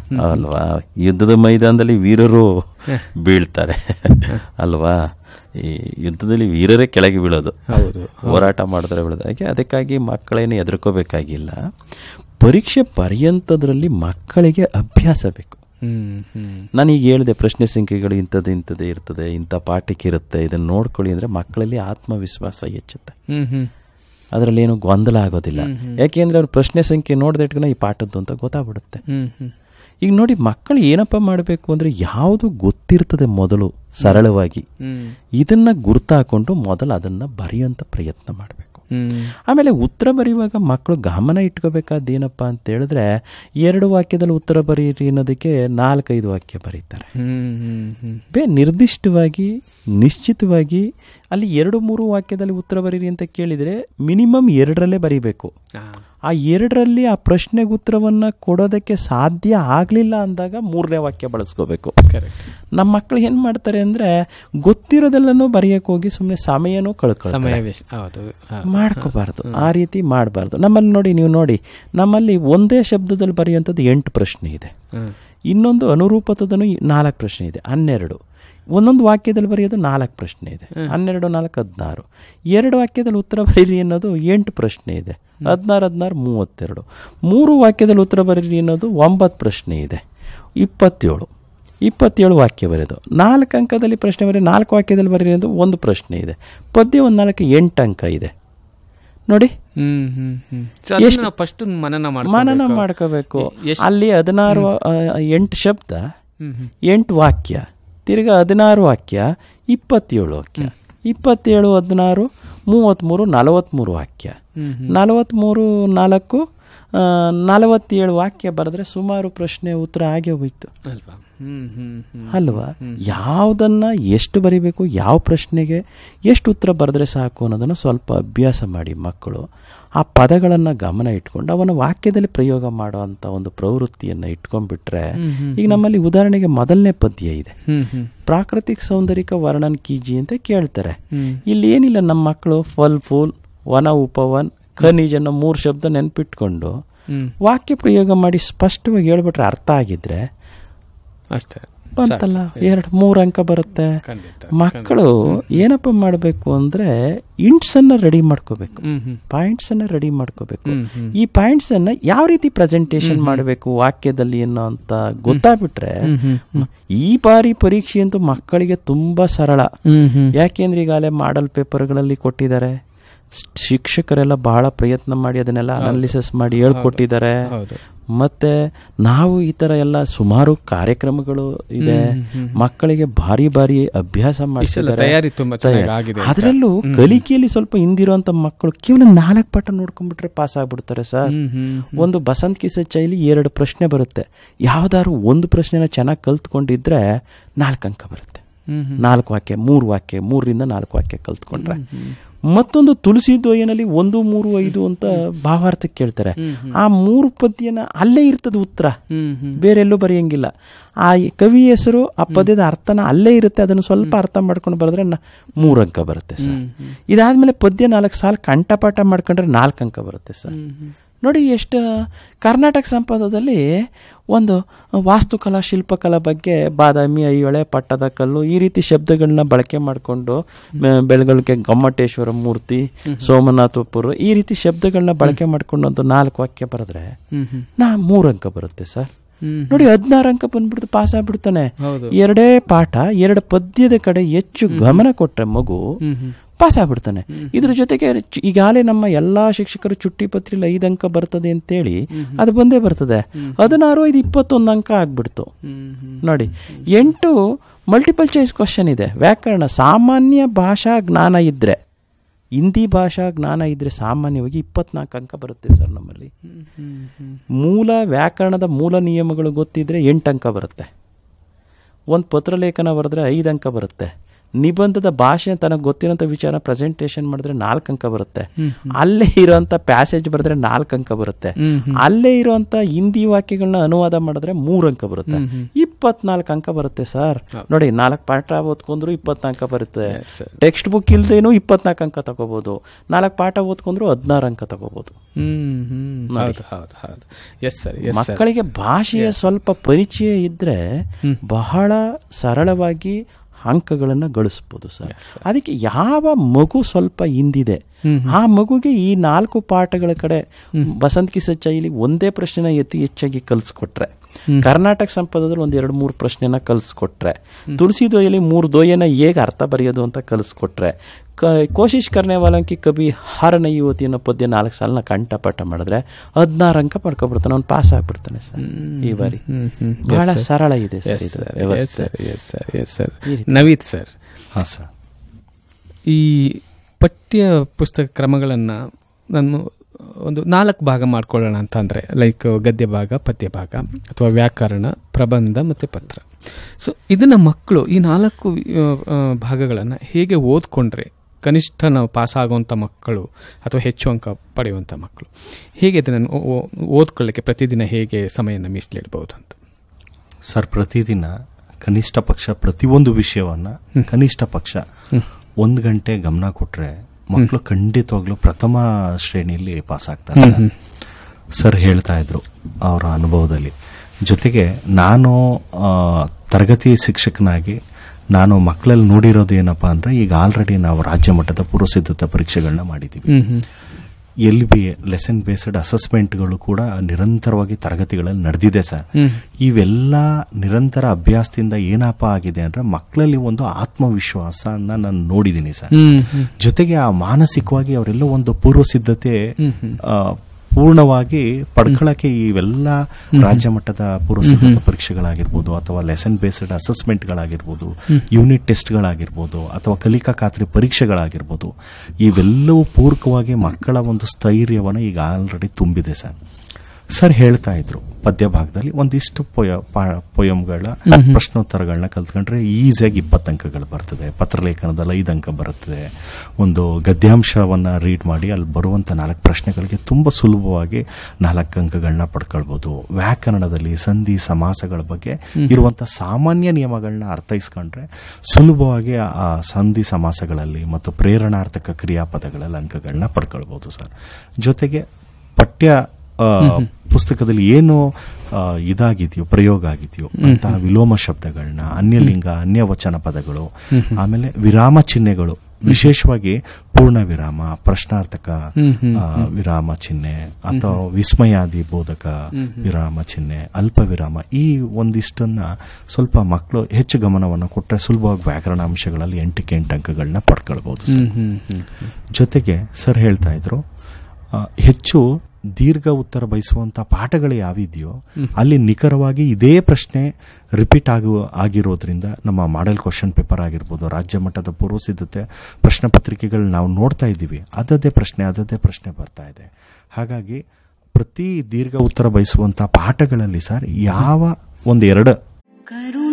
ಅಲ್ವಾ ಯುದ್ಧದ ಮೈದಾನದಲ್ಲಿ ವೀರರು ಬೀಳ್ತಾರೆ ಅಲ್ವಾ ಈ ಯುದ್ಧದಲ್ಲಿ ವೀರರೇ ಕೆಳಗೆ ಬೀಳೋದು ಹೌದು. ಹೋರಾಟ ಮಾಡಿದ್ರೆ ಬೀಳೋದು ಹಾಗೆ ಅದಕ್ಕಾಗಿ ಮಕ್ಕಳೇನು ಹೆದರ್ಕೋಬೇಕಾಗಿಲ್ಲ ಪರೀಕ್ಷೆ ಪರ್ಯಂತದ್ರಲ್ಲಿ ಮಕ್ಕಳಿಗೆ ಅಭ್ಯಾಸ ಬೇಕು ಹ್ಮ್ ಹ್ಮ್ ನಾನೀಗ ಹೇಳಿದೆ ಪ್ರಶ್ನೆ ಸಂಖ್ಯೆಗಳು ಇಂಥದ್ದು ಇಂಥದ್ದೇ ಇರ್ತದೆ ಇಂಥ ಪಾಠಕ್ಕೆ ಇರುತ್ತೆ ಇದನ್ನು ನೋಡ್ಕೊಳ್ಳಿ ಅಂದರೆ ಮಕ್ಕಳಲ್ಲಿ ಆತ್ಮವಿಶ್ವಾಸ ಹೆಚ್ಚುತ್ತೆ ಹ್ಮ್ ಹ್ಮ್ ಅದರಲ್ಲಿ ಏನು ಗೊಂದಲ ಆಗೋದಿಲ್ಲ ಯಾಕೆಂದ್ರೆ ಅವ್ರು ಪ್ರಶ್ನೆ ಸಂಖ್ಯೆ ನೋಡ್ದೆ ಇಟ್ಕೊಂಡು ಈ ಪಾಠದ್ದು ಅಂತ ಗೊತ್ತಾಗ್ಬಿಡುತ್ತೆ ಹ್ಮ್ ಹ್ಮ್ ಈಗ ನೋಡಿ ಮಕ್ಕಳು ಏನಪ್ಪ ಮಾಡಬೇಕು ಅಂದರೆ ಯಾವುದು ಗೊತ್ತಿರ್ತದೆ ಮೊದಲು ಸರಳವಾಗಿ ಹ್ಮ್ ಇದನ್ನ ಗುರ್ತಾಕೊಂಡು ಮೊದಲು ಅದನ್ನ ಬರೆಯುವಂಥ ಪ್ರಯತ್ನ ಮಾಡಬೇಕು ಹ್ಮ್ ಆಮೇಲೆ ಉತ್ತರ ಬರೆಯುವಾಗ ಮಕ್ಕಳು ಗಮನ ಇಟ್ಕೋಬೇಕಾದ ಏನಪ್ಪ ಅಂತ ಹೇಳಿದ್ರೆ ಎರಡು ವಾಕ್ಯದಲ್ಲಿ ಉತ್ತರ ಬರೀರಿ ಅನ್ನೋದಕ್ಕೆ ನಾಲ್ಕೈದು ವಾಕ್ಯ ಬರೀತಾರೆ ಹ್ಮ್ ಹ್ಮ್ ಹ್ಮ್ ಬೇ ನಿರ್ದಿಷ್ಟವಾಗಿ ನಿಶ್ಚಿತವಾಗಿ ಅಲ್ಲಿ ಎರಡು ಮೂರು ವಾಕ್ಯದಲ್ಲಿ ಉತ್ತರ ಬರೀರಿ ಅಂತ ಕೇಳಿದರೆ ಮಿನಿಮಮ್ ಎರಡರಲ್ಲೇ ಬರೀಬೇಕು ಆ, ಆ ಎರಡರಲ್ಲಿ ಆ ಪ್ರಶ್ನೆಗೆ ಉತ್ತರವನ್ನ ಕೊಡೋದಕ್ಕೆ ಸಾಧ್ಯ ಆಗಲಿಲ್ಲ ಅಂದಾಗ ಮೂರನೇ ವಾಕ್ಯ ಬಳಸ್ಕೋಬೇಕು correct. ನಮ್ಮ ಮಕ್ಕಳು ಏನು ಮಾಡ್ತಾರೆ ಅಂದರೆ ಗೊತ್ತಿರೋದೆಲ್ಲನೂ ಬರೆಯಕ್ಕೆ ಹೋಗಿ ಸುಮ್ಮನೆ ಸಮಯನೂ ಕಳ್ಕೊಳ್ತಾರೆ ಸಮಯ ವೇಸ್ಟ್ ಹೌದು ಆ, ಮಾಡ್ಕೋಬಾರ್ದು ಆ ರೀತಿ ಮಾಡಬಾರ್ದು ನಮ್ಮಲ್ಲಿ ನೋಡಿ ನೀವು ನೋಡಿ ನಮ್ಮಲ್ಲಿ ಒಂದೇ ಶಬ್ದದಲ್ಲಿ ಬರೆಯುವಂಥದ್ದು ಎಂಟು ಪ್ರಶ್ನೆ ಇದೆ ಹ್ಮ್. ಇನ್ನೊಂದು ಅನುರೂಪತದನು ನಾಲ್ಕು ಪ್ರಶ್ನೆ ಇದೆ ಹನ್ನೆರಡು ಒಂದೊಂದು ವಾಕ್ಯದಲ್ಲಿ ಬರೆಯೋದು ನಾಲ್ಕು ಪ್ರಶ್ನೆ ಇದೆ ಹನ್ನೆರಡು ನಾಲ್ಕು ಹದಿನಾರು ಎರಡು ವಾಕ್ಯದಲ್ಲಿ ಉತ್ತರ ಬರೀರಿ ಅನ್ನೋದು ಎಂಟು ಪ್ರಶ್ನೆ ಇದೆ ಹದಿನಾರು ಹದಿನಾರು ಮೂವತ್ತೆರಡು ಮೂರು ವಾಕ್ಯದಲ್ಲಿ ಉತ್ತರ ಬರೀರಿ ಅನ್ನೋದು ಒಂಬತ್ತು ಪ್ರಶ್ನೆ ಇದೆ ಇಪ್ಪತ್ತೇಳು ಇಪ್ಪತ್ತೇಳು ವಾಕ್ಯ ಬರೆಯೋದು ನಾಲ್ಕು ಅಂಕದಲ್ಲಿ ಪ್ರಶ್ನೆ ಬರೀ ನಾಲ್ಕು ವಾಕ್ಯದಲ್ಲಿ ಬರೀರಿ ಅನ್ನೋದು ಒಂದು ಪ್ರಶ್ನೆ ಇದೆ ಪದ್ಯ ಒಂದು ನಾಲ್ಕು ಎಂಟು ಅಂಕ ಇದೆ ನೋಡಿ ಹ್ಮ್ ಹ್ಮ್ ಹ್ಮ್ So ಅದನ್ನ ನಾವು ಫಸ್ಟ್ ಮನನ ಮಾಡ್ಕೊಬೇಕು. ಮನನ ಮಾಡ್ಕೋಬೇಕು ಎಷ್ಟ್- ಅಲ್ಲಿ ಹದಿನಾರು ಆ, ಎಂಟು ಶಬ್ದ ಹ್ಮ್ ಹ್ಮ್ ಎಂಟು ವಾಕ್ಯ ತಿರ್ಗಾ ಹದಿನಾರು ವಾಕ್ಯ ಇಪ್ಪತ್ತೇಳು ವಾಕ್ಯ ಇಪ್ಪತ್ತೇಳು ಹದಿನಾರು ಮೂವತ್ತ್ಮೂರು ನಲವತ್ತ್ಮೂರು ವಾಕ್ಯ ಹ್ಮ್ ನಲವತ್ತ್ಮೂರು ನಾಲ್ಕು ಆ, ನಲವತ್ತೇಳು ವಾಕ್ಯ ಬರೆದ್ರೆ ಸುಮಾರು ಪ್ರಶ್ನೆ ಉತ್ತರ ಆಗೇ ಹೋಯ್ತು ಅಲ್ವಾ ಹ್ಮ್ ಹ್ಮ್ ಹ್ಮ್ ಅಲ್ವಾ ಯಾವುದನ್ನ ಎಷ್ಟು ಬರಿಬೇಕು ಯಾವ ಪ್ರಶ್ನೆಗೆ ಎಷ್ಟು ಉತ್ತರ ಬರೆದ್ರೆ ಸಾಕು ಅನ್ನೋದನ್ನು ಸ್ವಲ್ಪ ಅಭ್ಯಾಸ ಮಾಡಿ ಮಕ್ಕಳು ಆ ಪದಗಳನ್ನು ಗಮನ ಇಟ್ಕೊಂಡು ಅವನ ವಾಕ್ಯದಲ್ಲಿ ಪ್ರಯೋಗ ಮಾಡುವಂಥ ಒಂದು ಪ್ರವೃತ್ತಿಯನ್ನು ಇಟ್ಕೊಂಡ್ಬಿಟ್ರೆ ಈಗ ನಮ್ಮಲ್ಲಿ ಉದಾಹರಣೆಗೆ ಮೊದಲನೇ ಪದ್ಯ ಇದೆ ಹ್ಮ್ ಹ್ಮ್ ಪ್ರಾಕೃತಿಕ ಸೌಂದರ್ಯಕ ವರ್ಣನ್ ಕೀಜಿ ಅಂತ ಕೇಳ್ತಾರೆ ಹ್ಮ್. ಇಲ್ಲಿ ಏನಿಲ್ಲ ನಮ್ಮ ಮಕ್ಕಳು ಫಲ್ ಫೂಲ್ ವನ ಉಪವನ್ ಖನಿಜ್ ಅನ್ನೋ ಮೂರು ಶಬ್ದ ನೆನ್ಪಿಟ್ಕೊಂಡು ಹ್ಮ್ ವಾಕ್ಯ ಪ್ರಯೋಗ ಮಾಡಿ ಸ್ಪಷ್ಟವಾಗಿ ಹೇಳ್ಬಿಟ್ರೆ ಅರ್ಥ ಆಗಿದ್ರೆ ಅಷ್ಟೇ ಬಂತಲ್ಲ ಎರಡು ಮೂರು ಅಂಕ ಬರುತ್ತೆ ಖಂಡಿತ ಮಕ್ಕಳು ಏನಪ್ಪ ಮಾಡಬೇಕು ಅಂದ್ರೆ ಇಂಟ್ಸ್ ಅನ್ನ ರೆಡಿ ಮಾಡ್ಕೋಬೇಕು ಹ್ಮ್ ಹ್ಮ್ ಪಾಯಿಂಟ್ಸ್ ಅನ್ನ ರೆಡಿ ಮಾಡ್ಕೋಬೇಕು ಹ್ಮ್, ಹ್ಮ್. ಈ ಪಾಯಿಂಟ್ಸ್ ಅನ್ನ ಯಾವ ರೀತಿ ಪ್ರೆಸೆಂಟೇಶನ್ ಮಾಡಬೇಕು ವಾಕ್ಯದಲ್ಲಿ ಅನ್ನೋ ಅಂತ ಗೊತ್ತಾಗ್ಬಿಟ್ರೆ ಹ್ಮ್, ಈ ಬಾರಿ ಪರೀಕ್ಷೆ ಅಂತೂ ಮಕ್ಕಳಿಗೆ ತುಂಬಾ ಸರಳ ಹ್ಮ್ ಹ್ಮ್ ಯಾಕೆಂದ್ರೆ ಈಗಾಗಲೇ ಮಾಡಲ್ ಪೇಪರ್ಗಳಲ್ಲಿ ಕೊಟ್ಟಿದ್ದಾರೆ ಸ್- ಶಿಕ್ಷಕರೆಲ್ಲ ಬಹಳ ಪ್ರಯತ್ನ ಮಾಡಿ ಅದನ್ನೆಲ್ಲ ಅನಾಲಿಸಿಸ್ ಮಾಡಿ ಹೇಳ್ಕೊಟ್ಟಿದ್ದಾರೆ ಹೌದು ಮತ್ತೆ ನಾವು ಈ ತರ ಎಲ್ಲ ಸುಮಾರು ಕಾರ್ಯಕ್ರಮಗಳು ಇದೆ ಮಕ್ಕಳಿಗೆ ಭಾರಿ ಭಾರಿ ಅಭ್ಯಾಸ ಮಾಡಿಸಿದ್ದಾರೆ ತಯಾರಿ ತುಂಬಾ ಚೆನ್ನಾಗಿ ಆಗಿದೆ ಅಂತ. ಅದರಲ್ಲೂ ಕಲಿಕೆಯಲ್ಲಿ ಸ್ವಲ್ಪ ಹಿಂದಿರುವಂತ ಮಕ್ಕಳು ಕೇವಲ ನಾಲ್ಕು ಪಾಠ ನೋಡ್ಕೊಂಡ್ಬಿಟ್ರೆ ಪಾಸ್ ಆಗ್ಬಿಡ್ತಾರೆ ಸರ್ ಹ್ಮ್ ಹ್ಮ್ ಒಂದು ಬಸಂತ್ ಕಿಸ ಚೈಲಿ ಎರಡು ಪ್ರಶ್ನೆ ಬರುತ್ತೆ ಯಾವ್ದಾದ್ರು ಒಂದು ಪ್ರಶ್ನೆನ ಚೆನ್ನಾಗಿ ಕಲ್ತ್ಕೊಂಡಿದ್ರೆ ನಾಲ್ಕು ಅಂಕ ಬರುತ್ತೆ ಹ್ಮ್ ಹ್ಮ್ ನಾಲ್ಕು ವಾಕ್ಯ ಮೂರು ವಾಕ್ಯ ಮೂರರಿಂದ ನಾಲ್ಕು ವಾಕ್ಯ ಕಲ್ತ್ಕೊಂಡ್ರೆ ಮತ್ತೊಂದು ತುಳಸಿ ದ್ವಯನಲ್ಲಿ ಒಂದು ಮೂರು ಐದು ಅಂತ ಭಾವಾರ್ಥಕ್ಕೆ ಕೇಳ್ತಾರೆ ಆ ಮೂರು ಪದ್ಯನ ಅಲ್ಲೇ ಇರ್ತದೆ ಉತ್ತರ ಹ್ಮ್ ಹ್ಮ್ ಬೇರೆ ಎಲ್ಲೂ ಬರೆಯಂಗಿಲ್ಲ ಆ ಕವಿ ಹೆಸರು ಆ ಪದ್ಯದ ಅರ್ಥನ ಅಲ್ಲೇ ಇರುತ್ತೆ ಅದನ್ನು ಸ್ವಲ್ಪ ಅರ್ಥ ಮಾಡ್ಕೊಂಡು ಬರೆದ್ರೆ ನ- ಮೂರು ಅಂಕ ಬರುತ್ತೆ ಸರ್ ಇದಾದ್ಮೇಲೆ ಪದ್ಯ ನಾಲ್ಕು ಸಾಲ ಕಂಠಪಾಠ ಮಾಡ್ಕೊಂಡ್ರೆ ನಾಲ್ಕು ಅಂಕ ಬರುತ್ತೆ ಸರ್ ನೋಡಿ ಎಷ್ಟು ಕರ್ನಾಟಕ ಸಂಪದದಲ್ಲಿ ಒಂದು ವಾಸ್ತುಕಲಾ ಶಿಲ್ಪಕಲಾ ಬಗ್ಗೆ ಬಾದಾಮಿ ಐಹೊಳೆ ಪಟ್ಟದ ಕಲ್ಲು ಈ ರೀತಿ ಶಬ್ದಗಳನ್ನ ಬಳಕೆ ಮಾಡಿಕೊಂಡು ಬೆಳಗಳಿಗೆ ಗೊಮ್ಮಟೇಶ್ವರ ಮೂರ್ತಿ ಸೋಮನಾಥಪುರ ಈ ರೀತಿ ಶಬ್ದಗಳನ್ನ ಬಳಕೆ ಮಾಡ್ಕೊಂಡು ಒಂದು ನಾಲ್ಕು ವಾಕ್ಯ ಬರೆದ್ರೆ ಹ್ಮ್ ಹ್ಮ್ ನಾ ಮೂರು ಅಂಕ ಬರುತ್ತೆ ಸರ್ ಹ್ಮ್ ನೋಡಿ ಹದಿನಾರು ಅಂಕ ಬಂದ್ಬಿಡ್ತು ಪಾಸ್ ಆಗ್ಬಿಡ್ತಾನೆ ಹೌದು ಎರಡೇ ಪಾಠ ಎರಡು ಪದ್ಯದ ಕಡೆ ಹೆಚ್ಚು ಗಮನ ಕೊಟ್ರೆ ಮಗು ಹ್ಮ್ ಹ್ಮ್ ಪಾಸ್ ಆಗ್ಬಿಡ್ತಾನೆ ಇದ್ರ ಜೊತೆಗೆ ಚು- ಈಗಾಗಲೇ ನಮ್ಮ ಎಲ್ಲಾ ಶಿಕ್ಷಕರು ಚುಟ್ಟಿ ಪತ್ರಿಲಿ ಐದು ಅಂಕ ಬರ್ತದೆ ಅಂತೇಳಿ ಅದು ಬಂದೇ ಬರ್ತದೆ ಹದಿನಾರು ಐದು ಇಪ್ಪತ್ತೊಂದು ಅಂಕ ಆಗ್ಬಿಡ್ತು ಹ್ಮ್ ಹ್ಮ್ ನೋಡಿ ಎಂಟು ಮಲ್ಟಿಪಲ್ ಚಾಯ್ಸ್ ಕ್ವಶನ್ ಇದೆ ವ್ಯಾಕರಣ ಸಾಮಾನ್ಯ ಭಾಷಾ ಜ್ಞಾನ ಇದ್ರೆ ಹಿಂದಿ ಭಾಷಾ ಜ್ಞಾನ ಇದ್ರೆ ಸಾಮಾನ್ಯವಾಗಿ ಇಪ್ಪತ್ನಾಲ್ಕು ಅಂಕ ಬರುತ್ತೆ ಸರ್ ನಮ್ಮಲ್ಲಿ ಹ್ಮ್ ಹ್ಮ್ ಹ್ಮ್ ಮೂಲ ವ್ಯಾಕರಣದ ಮೂಲ ನಿಯಮಗಳು ಗೊತ್ತಿದ್ರೆ ಎಂಟು ಅಂಕ ಬರುತ್ತೆ ಒಂದು ಪತ್ರಲೇಖನ ಬರೆದ್ರೆ ಐದು ಅಂಕ ಬರುತ್ತೆ ನಿಬಂಧದ ಭಾಷೆ ತನಗೆ ಗೊತ್ತಿರೋಂಥ ವಿಚಾರ ಪ್ರೆಸೆಂಟೇಷನ್ ಮಾಡಿದ್ರೆ ನಾಲ್ಕು ಅಂಕ ಬರುತ್ತೆ ಅಲ್ಲೇ ಇರೋಂಥ ಪ್ಯಾಸೇಜ್ ಬರೆದ್ರೆ ನಾಲ್ಕು ಅಂಕ ಬರುತ್ತೆ ಅಲ್ಲೇ ಇರೋಂಥ ಹಿಂದಿ ವಾಕ್ಯಗಳನ್ನ ಅನುವಾದ ಮಾಡಿದ್ರೆ ಮೂರು ಅಂಕ ಬರುತ್ತೆ ಇಪ್ಪತ್ನಾಲ್ಕು ಅಂಕ ಬರುತ್ತೆ ಸರ್ ನೋಡಿ ನಾಲ್ಕು ಪಾಠ ಓದ್ಕೊಂಡ್ರು ಇಪ್ಪತ್ನಾಲ್ಕು ಅಂಕ ಬರುತ್ತೆ ಟೆಕ್ಸ್ಟ್ ಬುಕ್ ಇಲ್ದೇನು ಇಪ್ಪತ್ನಾಲ್ಕು ಅಂಕ ತಗೋಬಹುದು ನಾಲ್ಕು ಪಾಠ ಓದ್ಕೊಂಡ್ರು ಹದಿನಾರು ಅಂಕ ತಗೋಬಹುದು ಹ್ಮ್ ಹ್ಮ್ ಹೌದು ಹೌದು ಹೌದು ಎಸ್ ಸರ್ ಎಸ್ ಸರ್ ಮಕ್ಕಳಿಗೆ ಭಾಷೆಯ ಸ್ವಲ್ಪ ಪರಿಚಯ ಇದ್ರೆ ಬಹಳ ಸರಳವಾಗಿ ಅಂಕಗಳನ್ನು ಗಳಿಸ್ಬೋದು ಸರ್ ಅದಕ್ಕೆ ಯಾವ ಮಗು ಸ್ವಲ್ಪ ಹಿಂದಿದೆ ಆ ಮಗುಗೆ ಈ ನಾಲ್ಕು ಪಾಠಗಳ ಕಡೆ ಬಸಂತ್ ಕಿ ಸಚ್ಚಾಯಿಲಿ ಒಂದೇ ಪ್ರಶ್ನೆನ ಎತ್ತಿ ಹೆಚ್ಚಾಗಿ ಕಲಿಸ್ಕೊಟ್ರೆ ಕರ್ನಾಟಕ ಸಂಪದದಲ್ಲಿ ಒಂದ್ ಎರಡು ಮೂರು ಪ್ರಶ್ನೆನ ಕಲಿಸ್ಕೊಟ್ರೆ ತುಳಸಿ ದೋಯಲ್ಲಿ ಮೂರು ದೋಯನ ಹೇಗೆ ಅರ್ಥ ಬರೆಯೋದು ಅಂತ ಕಲಿಸ್ಕೊಟ್ರೆ ಕ ಕೋಶಿಶ್ ಕರ್ನೆವಾಲಂಕಿ ಕಬಿ ಹಾರನ ಯುವತಿ ಅನ್ನೋ ಪದ್ಯ ನಾಲ್ಕು ಸಾಲನ ಕಂಠಪಾಠ ಮಾಡಿದ್ರೆ ಹದಿನಾರು ಅಂಕ ಪಡ್ಕೊಬಿಡ್ತಾನೆ ಅವ್ನು ಪಾಸ್ ಆಗ್ಬಿಡ್ತಾನೆ ಸರ್ ಈ ಬಾರಿ ಹ್ಮ್ ಹ್ಮ್ ಬಹಳ ಸರಳ ಇದೆ ಸರ್ ಎಸ್ ಇದು ಸರ್ ಎಸ್ ವ್ಯವಸ್ಥೆ sir yes sir yes sir Naveet sir ಹಾಂ ಸರ್ ಈ ಪಠ್ಯ ಪುಸ್ತಕ ಕ್ರಮಗಳನ್ನು ನಾನು ಒಂದು ನಾಲ್ಕು ಭಾಗ ಮಾಡ್ಕೊಳ್ಳೋಣ ಅಂತ ಅಂದರೆ ಲೈಕ್ ಗದ್ಯ ಭಾಗ ಪದ್ಯ ಭಾಗ ಅಥವಾ ವ್ಯಾಕರಣ ಪ್ರಬಂಧ ಮತ್ತು ಪತ್ರ ಸೊ ಇದನ್ನು ಮಕ್ಕಳು ಈ ನಾಲ್ಕು ಭಾಗಗಳನ್ನು ಹೇಗೆ ಓದ್ಕೊಂಡ್ರೆ ಕನಿಷ್ಠ ನಾವು ಪಾಸ್ ಆಗುವಂಥ ಮಕ್ಕಳು ಅಥವಾ ಹೆಚ್ಚು ಅಂಕ ಪಡೆಯುವಂಥ ಮಕ್ಕಳು ಹೇಗೆ ಇದನ್ನು ಓ- ಓ- ಓದ್ಕೊಳ್ಳಿಕ್ಕೆ ಪ್ರತಿದಿನ ಹೇಗೆ ಸಮಯನ ಮೀಸಲಿಡ್ಬೋದು ಅಂತ ಸರ್ ಪ್ರತಿದಿನ ಕನಿಷ್ಠ ಪಕ್ಷ ಪ್ರತಿಯೊಂದು ವಿಷಯವನ್ನ ಕನಿಷ್ಠ ಪಕ್ಷ ಒಂದು ಗಂಟೆ ಗಮನ ಕೊಟ್ರೆ ಮಕ್ಕಳು ಖಂಡಿತವಾಗ್ಲೂ ಪ್ರಥಮ ಶ್ರೇಣಿಯಲ್ಲಿ ಪಾಸ್ ಆಗ್ತಾರೆ ಸರ್. ಸರ್ ಹೇಳ್ತಾ ಇದ್ರು ಅವರ ಅನುಭವದಲ್ಲಿ ಜೊತೆಗೆ ನಾನು ಆ, ತರಗತಿ ಶಿಕ್ಷಕನಾಗಿ ನಾನು ಮಕ್ಕಳಲ್ಲಿ ನೋಡಿರೋದು ಏನಪ್ಪಾ ಅಂದ್ರೆ ಈಗ ಆಲ್ರೆಡಿ ನಾವು ರಾಜ್ಯ ಮಟ್ಟದ ಪೂರ್ವಸಿದ್ಧತಾ ಪರೀಕ್ಷೆಗಳನ್ನ ಮಾಡಿದ್ದೀವಿ ಹ್ಮ್ ಹ್ಮ್ ಎಲ್ ಬಿ ಲೆಸನ್ ಬೇಸ್ಡ್ ಅಸೆಸ್ಮೆಂಟ್ಗಳು ಕೂಡ ನಿರಂತರವಾಗಿ ತರಗತಿಗಳಲ್ಲಿ ನಡೆದಿದೆ ಸರ್ ಹ್ಮ್. ಇವೆಲ್ಲ ನಿರಂತರ ಅಭ್ಯಾಸದಿಂದ ಏನಪ್ಪ ಆಗಿದೆ ಅಂದ್ರೆ ಮಕ್ಕಳಲ್ಲಿ ಒಂದು ಆತ್ಮವಿಶ್ವಾಸನ ನಾನು ನೋಡಿದ್ದೀನಿ ಸರ್ ಹ್ಮ್ ಹ್ಮ್ ಜೊತೆಗೆ ಆ ಮಾನಸಿಕವಾಗಿ ಅವರೆಲ್ಲ ಒಂದು ಪೂರ್ವ ಸಿದ್ಧತೆ ಆ, ಪೂರ್ಣವಾಗಿ ಪಡ್ಕೊಳ್ಳಕ್ಕೆ ಇವೆಲ್ಲ ರಾಜ್ಯ ಮಟ್ಟದ ಪೂರ್ವ ಸಿದ್ಧತಾ ಪರೀಕ್ಷೆಗಳಾಗಿರ್ಬೋದು ಅಥವಾ ಲೆಸನ್ ಬೇಸ್ಡ್ ಅಸೆಸ್ಮೆಂಟ್ಗಳಾಗಿರ್ಬೋದು ಯೂನಿಟ್ ಟೆಸ್ಟ್ಗಳಾಗಿರ್ಬೋದು ಅಥವಾ ಕಲಿಕಾ ಖಾತ್ರಿ ಪರೀಕ್ಷೆಗಳಾಗಿರ್ಬೋದು ಇವೆಲ್ಲವೂ ಪೂರಕವಾಗಿ ಮಕ್ಕಳ ಒಂದು ಸ್ಥೈರ್ಯವನ್ನು ಈಗ ಆಲ್ರೆಡಿ ತುಂಬಿದೆ ಸರ್ ಸರ್ ಹೇಳ್ತಾ ಇದ್ರು ಪದ್ಯ ಭಾಗದಲ್ಲಿ ಒಂದಿಷ್ಟು ಪೊಯ ಪೊಯಮ್ಗಳ ಪ್ರಶ್ನೋತ್ತರಗಳನ್ನ ಕಲ್ತ್ಕೊಂಡ್ರೆ ಈಸಿಯಾಗಿ ಇಪ್ಪತ್ತು ಅಂಕಗಳು ಬರ್ತದೆ ಪತ್ರಲೇಖನದಲ್ಲಿ ಐದು ಅಂಕ ಬರುತ್ತದೆ ಒಂದು ಗದ್ಯಾಂಶವನ್ನ ರೀಡ್ ಮಾಡಿ ಅಲ್ಲಿ ಬರುವಂತ ನಾಲ್ಕು ಪ್ರಶ್ನೆಗಳಿಗೆ ತುಂಬಾ ಸುಲಭವಾಗಿ ನಾಲ್ಕು ಅಂಕಗಳನ್ನ ಪಡ್ಕೊಳ್ಬಹುದು ವ್ಯಾಕರಣದಲ್ಲಿ ಸಂಧಿ ಸಮಾಸಗಳ ಬಗ್ಗೆ ಇರುವಂತ ಸಾಮಾನ್ಯ ನಿಯಮಗಳನ್ನ ಅರ್ಥೈಸ್ಕೊಂಡ್ರೆ ಸುಲಭವಾಗಿ ಆ ಸಂಧಿ ಸಮಾಸಗಳಲ್ಲಿ ಮತ್ತು ಪ್ರೇರಣಾರ್ಥಕ ಕ್ರಿಯಾಪದಗಳಲ್ಲಿ ಅಂಕಗಳನ್ನ ಪಡ್ಕೊಳ್ಬಹುದು ಸರ್ ಜೊತೆಗೆ ಪಠ್ಯ ಆ, ಪುಸ್ತಕದಲ್ಲಿ ಏನು ಆ, ಇದಾಗಿದೆಯೋ ಪ್ರಯೋಗ ಆಗಿದೆಯೋ ಅಂತಹ ವಿಲೋಮ ಶಬ್ದಗಳನ್ನ ಅನ್ಯಲಿಂಗ ಅನ್ಯವಚನ ಪದಗಳು ಆಮೇಲೆ ವಿರಾಮ ಚಿಹ್ನೆಗಳು ವಿಶೇಷವಾಗಿ ಪೂರ್ಣ ವಿರಾಮ ಪ್ರಶ್ನಾರ್ಥಕ ಆ, ವಿರಾಮ ಚಿಹ್ನೆ ಅಥವಾ ವಿಸ್ಮಯಾದಿ ಬೋಧಕ ವಿರಾಮ ಚಿಹ್ನೆ ಅಲ್ಪ ವಿರಾಮ ಈ ಒಂದಿಷ್ಟನ್ನ ಸ್ವಲ್ಪ ಮಕ್ಕಳು ಹೆಚ್ಚು ಗಮನವನ್ನು ಕೊಟ್ಟರೆ ಸುಲಭವಾಗಿ ವ್ಯಾಕರಣ ಅಂಶಗಳಲ್ಲಿ ಎಂಟಕ್ಕೆ ಎಂಟು ಅಂಕಗಳನ್ನ ಪಡ್ಕೊಳ್ಬಹುದು ಸರ್ ಹ್ಮ್ ಹ್ಮ್ ಹ್ಮ್ ಜೊತೆಗೆ ಸರ್ ಹೇಳ್ತಾ ಇದ್ರು ಆ, ಹೆಚ್ಚು ದೀರ್ಘ ಉತ್ತರ ಬಯಸುವಂತ ಪಾಠಗಳು ಯಾವಿದೆಯೋ ಅಲ್ಲಿ ನಿಖರವಾಗಿ ಇದೇ ಪ್ರಶ್ನೆ ರಿಪೀಟ್ ಆಗುವ ಆಗಿರೋದ್ರಿಂದ ನಮ್ಮ ಮಾಡೆಲ್ ಕ್ವಶನ್ ಪೇಪರ್ ಆಗಿರ್ಬೋದು ರಾಜ್ಯ ಮಟ್ಟದ ಪೂರ್ವ ಸಿದ್ಧತೆ ಪ್ರಶ್ನೆ ಪತ್ರಿಕೆಗಳು ನಾವು ನೋಡ್ತಾ ಇದ್ದೀವಿ ಅದದೇ ಪ್ರಶ್ನೆ ಅದದೇ ಪ್ರಶ್ನೆ ಬರ್ತಾ ಇದೆ ಹಾಗಾಗಿ ಪ್ರತಿ ದೀರ್ಘ ಉತ್ತರ ಬಯಸುವಂತ ಪಾಠಗಳಲ್ಲಿ ಸರ್ ಯಾವ ಒಂದು ಎರಡು ಕರು